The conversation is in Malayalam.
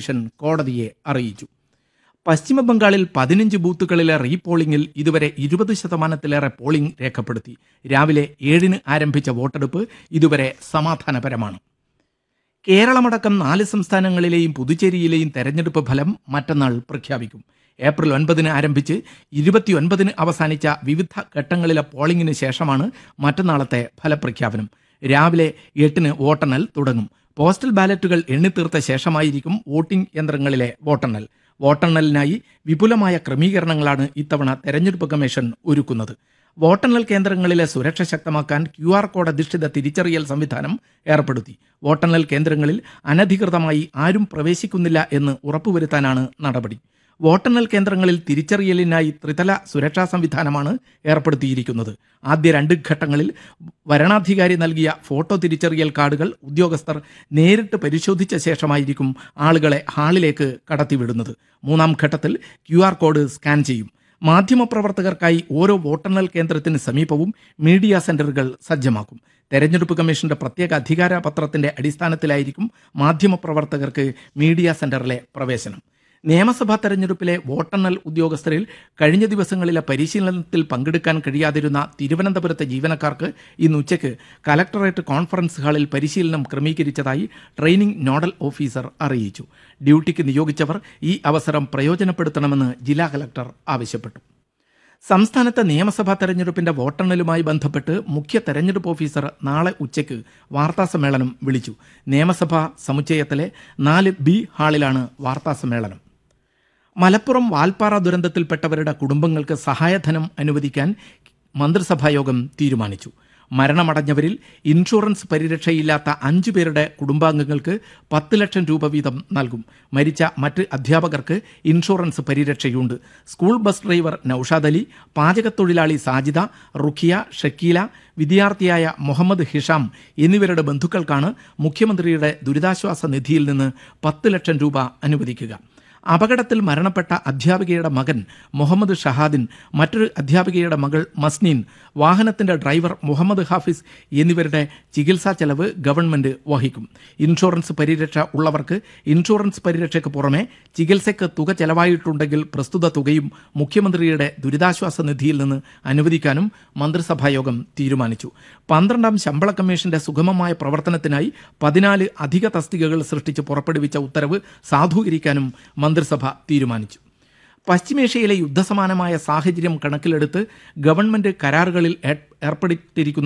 കമ്മീഷൻ കോടതിയെ അറിയിച്ചു പശ്ചിമ ബംഗാളിൽ പതിനഞ്ച് ബൂത്തുകളിലെ റീപോളിംഗിൽ ഇതുവരെ ഇരുപത് ശതമാനത്തിലേറെ പോളിംഗ് രേഖപ്പെടുത്തി രാവിലെ ഏഴിന് ആരംഭിച്ച വോട്ടെടുപ്പ് ഇതുവരെ സമാധാനപരമാണ് കേരളമടക്കം നാല് സംസ്ഥാനങ്ങളിലെയും പുതുച്ചേരിയിലെയും തെരഞ്ഞെടുപ്പ് ഫലം മറ്റന്നാൾ പ്രഖ്യാപിക്കും ഏപ്രിൽ ഒൻപതിന് ആരംഭിച്ച് ഇരുപത്തിയൊൻപതിന് അവസാനിച്ച വിവിധ ഘട്ടങ്ങളിലെ പോളിംഗിന് ശേഷമാണ് മറ്റന്നാളത്തെ ഫലപ്രഖ്യാപനം രാവിലെ എട്ടിന് വോട്ടെണ്ണൽ തുടങ്ങും പോസ്റ്റൽ ബാലറ്റുകൾ എണ്ണിത്തീർത്ത ശേഷമായിരിക്കും വോട്ടിംഗ് യന്ത്രങ്ങളിലെ വോട്ടെണ്ണൽ വോട്ടെണ്ണലിനായി വിപുലമായ ക്രമീകരണങ്ങളാണ് ഇത്തവണ തെരഞ്ഞെടുപ്പ് കമ്മീഷൻ ഒരുക്കുന്നത് വോട്ടെണ്ണൽ കേന്ദ്രങ്ങളിലെ സുരക്ഷ ശക്തമാക്കാൻ ക്യു ആർ കോഡ് അധിഷ്ഠിത തിരിച്ചറിയൽ സംവിധാനം ഏർപ്പെടുത്തി വോട്ടെണ്ണൽ കേന്ദ്രങ്ങളിൽ അനധികൃതമായി ആരും പ്രവേശിക്കുന്നില്ല എന്ന് ഉറപ്പുവരുത്താനാണ് നടപടി വോട്ടെണ്ണൽ കേന്ദ്രങ്ങളിൽ തിരിച്ചറിയലിനായി ത്രിതല സുരക്ഷാ സംവിധാനമാണ് ഏർപ്പെടുത്തിയിരിക്കുന്നത് ആദ്യ രണ്ട് ഘട്ടങ്ങളിൽ വരണാധികാരി നൽകിയ ഫോട്ടോ തിരിച്ചറിയൽ കാർഡുകൾ ഉദ്യോഗസ്ഥർ നേരിട്ട് പരിശോധിച്ച ശേഷമായിരിക്കും ആളുകളെ ഹാളിലേക്ക് കടത്തിവിടുന്നത് മൂന്നാം ഘട്ടത്തിൽ ക്യു ആർ കോഡ് സ്കാൻ ചെയ്യും മാധ്യമപ്രവർത്തകർക്കായി ഓരോ വോട്ടെണ്ണൽ കേന്ദ്രത്തിന് സമീപവും മീഡിയ സെന്ററുകൾ സജ്ജമാക്കും തെരഞ്ഞെടുപ്പ് കമ്മീഷന്റെ പ്രത്യേക അധികാര പത്രത്തിന്റെ അടിസ്ഥാനത്തിലായിരിക്കും മാധ്യമപ്രവർത്തകർക്ക് മീഡിയ സെന്ററിലെ പ്രവേശനം നിയമസഭാ തെരഞ്ഞെടുപ്പിലെ വോട്ടെണ്ണൽ ഉദ്യോഗസ്ഥരിൽ കഴിഞ്ഞ ദിവസങ്ങളിലെ പരിശീലനത്തിൽ പങ്കെടുക്കാൻ കഴിയാതിരുന്ന തിരുവനന്തപുരത്തെ ജീവനക്കാർക്ക് ഇന്ന് ഉച്ചയ്ക്ക് കലക്ടറേറ്റ് കോൺഫറൻസ് ഹാളിൽ പരിശീലനം ക്രമീകരിച്ചതായി ട്രെയിനിംഗ് നോഡൽ ഓഫീസർ അറിയിച്ചു ഡ്യൂട്ടിക്ക് നിയോഗിച്ചവർ ഈ അവസരം പ്രയോജനപ്പെടുത്തണമെന്ന് ജില്ലാ കലക്ടർ ആവശ്യപ്പെട്ടു സംസ്ഥാനത്തെ നിയമസഭാ തെരഞ്ഞെടുപ്പിന്റെ വോട്ടെണ്ണലുമായി ബന്ധപ്പെട്ട് മുഖ്യ തെരഞ്ഞെടുപ്പ് ഓഫീസർ നാളെ ഉച്ചയ്ക്ക് വാർത്താസമ്മേളനം വിളിച്ചു നിയമസഭാ സമുച്ചയത്തിലെ നാല് ബി ഹാളിലാണ് വാർത്താസമ്മേളനം മലപ്പുറം വാൽപ്പാറ ദുരന്തത്തിൽപ്പെട്ടവരുടെ കുടുംബങ്ങൾക്ക് സഹായധനം അനുവദിക്കാൻ മന്ത്രിസഭായോഗം തീരുമാനിച്ചു മരണമടഞ്ഞവരിൽ ഇൻഷുറൻസ് പരിരക്ഷയില്ലാത്ത അഞ്ചു പേരുടെ കുടുംബാംഗങ്ങൾക്ക് പത്ത് ലക്ഷം രൂപ വീതം നൽകും മരിച്ച മറ്റ് അധ്യാപകർക്ക് ഇൻഷുറൻസ് പരിരക്ഷയുണ്ട് school bus driver Naushad Ali പാചകത്തൊഴിലാളി സാജിദ റുഖിയ ഷക്കീല വിദ്യാർത്ഥിയായ മുഹമ്മദ് ഹിഷാം എന്നിവരുടെ ബന്ധുക്കൾക്കാണ് മുഖ്യമന്ത്രിയുടെ ദുരിതാശ്വാസ നിധിയിൽ നിന്ന് പത്ത് ലക്ഷം രൂപ അനുവദിക്കുക അപകടത്തിൽ മരണപ്പെട്ട അധ്യാപികയുടെ മകൻ മുഹമ്മദ് ഷഹാദിൻ മറ്റൊരു അധ്യാപികയുടെ മകൾ മസ്നീൻ വാഹനത്തിന്റെ ഡ്രൈവർ മുഹമ്മദ് ഹാഫിസ് എന്നിവരുടെ ചികിത്സാ ചെലവ് ഗവൺമെന്റ് വഹിക്കും ഇൻഷുറൻസ് പരിരക്ഷ ഉള്ളവർക്ക് ഇൻഷുറൻസ് പരിരക്ഷയ്ക്ക് പുറമെ ചികിത്സയ്ക്ക് തുക ചെലവായിട്ടുണ്ടെങ്കിൽ പ്രസ്തുത തുകയും മുഖ്യമന്ത്രിയുടെ ദുരിതാശ്വാസ നിധിയിൽ നിന്ന് അനുവദിക്കാനും മന്ത്രിസഭായോഗം തീരുമാനിച്ചു പന്ത്രണ്ടാം ശമ്പള കമ്മീഷന്റെ സുഗമമായ പ്രവർത്തനത്തിനായി പതിനാല് അധിക തസ്തികകൾ സൃഷ്ടിച്ച് പുറപ്പെടുവിച്ച ഉത്തരവ് സാധൂകരിക്കാനും മന്ത്രിസഭ തീരുമാനിച്ചു പശ്ചിമേഷ്യയിലെ യുദ്ധസമാനമായ സാഹചര്യം കണക്കിലെടുത്ത് ഗവൺമെന്റ് കരാറുകളിൽ ഏർപ്പെടുത്തിയിരിക്കുന്ന